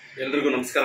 ಎಲ್ರಿಗೂ ನಮಸ್ಕಾರ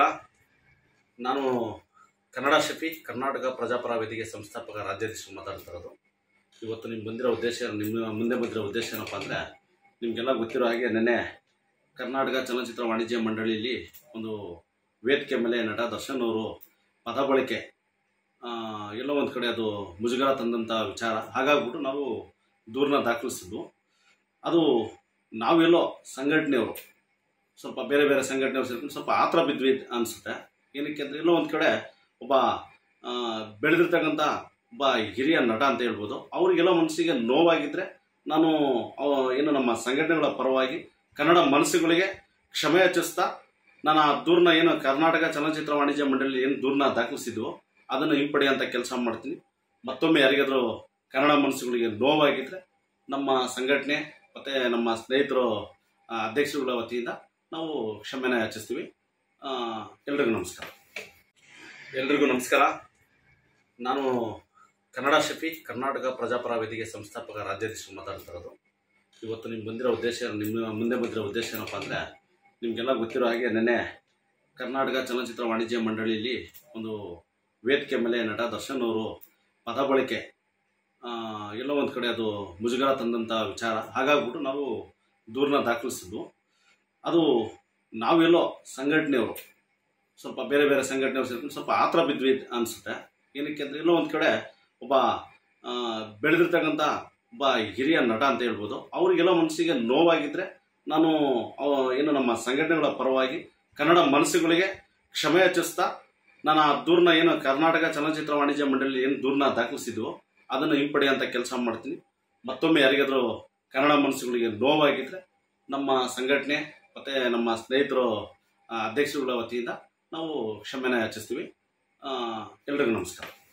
ನಾನು ಕನ್ನಡ ಶಫಿ ಕರ್ನಾಟಕ ಪ್ರಜಾಪರ ವೇದಿಕೆ ಸಂಸ್ಥಾಪಕ ರಾಜ್ಯಾಧೀಶರು ಮಾತಾಡ್ತಾ ಇರೋದು ಇವತ್ತು ನಿಮ್ಗೆ ಬಂದಿರೋ ಉದ್ದೇಶ ನಿಮ್ಮ ಮುಂದೆ ಬಂದಿರೋ ಉದ್ದೇಶ ಏನಪ್ಪ ಅಂದರೆ ನಿಮಗೆಲ್ಲ ಗೊತ್ತಿರೋ ಹಾಗೆ ನೆನ್ನೆ ಕರ್ನಾಟಕ ಚಲನಚಿತ್ರ ವಾಣಿಜ್ಯ ಮಂಡಳಿಯಲ್ಲಿ ಒಂದು ವೇದಿಕೆ ಮೇಲೆ ನಟ ದರ್ಶನ್ ಅವರು ಪದ ಬಳಕೆ ಆ, ಎಲ್ಲೋ ಒಂದು ಕಡೆ ಅದು ಮುಜುಗರ ತಂದಂಥ ವಿಚಾರ ಹಾಗಾಗ್ಬಿಟ್ಟು ನಾವು ದೂರನ್ನ ದಾಖಲಿಸಿದ್ವು ಅದು ನಾವೆಲ್ಲೋ ಸಂಘಟನೆಯವರು ಸ್ವಲ್ಪ ಬೇರೆ ಬೇರೆ ಸಂಘಟನೆಯವರು ಸೇರ್ಕೊಂಡು ಸ್ವಲ್ಪ ಆತರ ಬಿದ್ವಿ ಅನಿಸುತ್ತೆ ಏನಕ್ಕೆ ಅಂದರೆ ಎಲ್ಲೋ ಒಂದು ಕಡೆ ಒಬ್ಬ ಆ, ಬೆಳೆದಿರ್ತಕ್ಕಂಥ ಒಬ್ಬ ಹಿರಿಯ ನಟ ಅಂತ ಹೇಳ್ಬೋದು ಅವ್ರಿಗೆಲ್ಲೋ ಮನಸ್ಸಿಗೆ ನೋವಾಗಿದ್ದರೆ ನಾನು ಅವ- ಏನು ನಮ್ಮ ಸಂಘಟನೆಗಳ ಪರವಾಗಿ ಕನ್ನಡ ಮನಸ್ಸುಗಳಿಗೆ ಕ್ಷಮೆ ಯಾಚಿಸ್ತಾ ನಾನು ಆ ದೂರನ್ನ ಏನು ಕರ್ನಾಟಕ ಚಲನಚಿತ್ರ ವಾಣಿಜ್ಯ ಮಂಡಳಿ ಏನು ದೂರನ್ನ ದಾಖಲಿಸಿದ್ವೋ ಅದನ್ನು ಹಿಂಪಡೆಯುವಂಥ ಕೆಲಸ ಮಾಡ್ತೀನಿ ಮತ್ತೊಮ್ಮೆ ಯಾರಿಗಾದರೂ ಕನ್ನಡ ಮನಸ್ಸುಗಳಿಗೆ ನೋವಾಗಿದ್ದರೆ ನಮ್ಮ ಸಂಘಟನೆ ಮತ್ತು ನಮ್ಮ ಸ್ನೇಹಿತರು ಆ, ಅಧ್ಯಕ್ಷರುಗಳ ವತಿಯಿಂದ ನಾವು ಕ್ಷಮೆನ ಯಾಚಿಸ್ತೀವಿ ಆ, ಎಲ್ರಿಗೂ ನಮಸ್ಕಾರ ಎಲ್ರಿಗೂ ನಮಸ್ಕಾರ ನಾನು ಕನ್ನಡ ಶಫಿ ಕರ್ನಾಟಕ ಪ್ರಜಾಪರ ವೇದಿಕೆ ಸಂಸ್ಥಾಪಕ ರಾಜ್ಯಾಧೀಶರು ಮಾತಾಡ್ತಾ ಇರೋದು ಇವತ್ತು ನಿಮ್ಗೆ ಬಂದಿರೋ ಉದ್ದೇಶ ನಿಮ್ಮ ಮುಂದೆ ಬಂದಿರೋ ಉದ್ದೇಶ ಏನಪ್ಪ ಅಂದರೆ ನಿಮಗೆಲ್ಲ ಗೊತ್ತಿರೋ ಹಾಗೆ ನೆನ್ನೆ ಕರ್ನಾಟಕ ಚಲನಚಿತ್ರ ವಾಣಿಜ್ಯ ಮಂಡಳಿಯಲ್ಲಿ ಒಂದು ವೇದಿಕೆ ಮೇಲೆ ನಟ ದರ್ಶನ್ ಅವರು ಪದ ಬಳಕೆ ಆ, ಎಲ್ಲೋ ಒಂದು ಕಡೆ ಅದು ಮುಜುಗರ ತಂದಂಥ ವಿಚಾರ ಹಾಗಾಗ್ಬಿಟ್ಟು ನಾವು ದೂರನ್ನ ದಾಖಲಿಸಿದ್ವು ಅದು ನಾವೆಲ್ಲೋ ಸಂಘಟನೆಯವರು ಸ್ವಲ್ಪ ಬೇರೆ ಬೇರೆ ಸಂಘಟನೆಯವರು ಸೇರ್ಕೊಂಡು ಸ್ವಲ್ಪ ಆತರ ಬಿದ್ವಿ ಅನಿಸುತ್ತೆ ಏನಕ್ಕೆ ಅಂದರೆ ಎಲ್ಲೋ ಒಂದು ಕಡೆ ಒಬ್ಬ ಆ, ಬೆಳೆದಿರ್ತಕ್ಕಂಥ ಒಬ್ಬ ಹಿರಿಯ ನಟ ಅಂತ ಹೇಳ್ಬೋದು ಅವ್ರಿಗೆಲ್ಲೋ ಮನಸ್ಸಿಗೆ ನೋವಾಗಿದ್ದರೆ ನಾನು ಅವ- ಏನು ನಮ್ಮ ಸಂಘಟನೆಗಳ ಪರವಾಗಿ ಕನ್ನಡ ಮನಸ್ಸುಗಳಿಗೆ ಕ್ಷಮೆ ಯಾಚಿಸ್ತಾ ನಾನು ಆ ದೂರನ್ನ ಏನು ಕರ್ನಾಟಕ ಚಲನಚಿತ್ರ ವಾಣಿಜ್ಯ ಮಂಡಳಿ ಏನು ದೂರನ್ನ ದಾಖಲಿಸಿದ್ವೋ ಅದನ್ನು ಹಿಂಪಡೆಯುವಂಥ ಕೆಲಸ ಮಾಡ್ತೀನಿ ಮತ್ತೊಮ್ಮೆ ಯಾರಿಗಾದರೂ ಕನ್ನಡ ಮನಸ್ಸುಗಳಿಗೆ ನೋವಾಗಿದ್ದರೆ ನಮ್ಮ ಸಂಘಟನೆ ಮತ್ತು ನಮ್ಮ ಸ್ನೇಹಿತರು ಆ, ಅಧ್ಯಕ್ಷರುಗಳ ವತಿಯಿಂದ ನಾವು ಕ್ಷಮೆನ ಯಾಚಿಸ್ತೀವಿ ಆ, ಎಲ್ರಿಗೂ ನಮಸ್ಕಾರ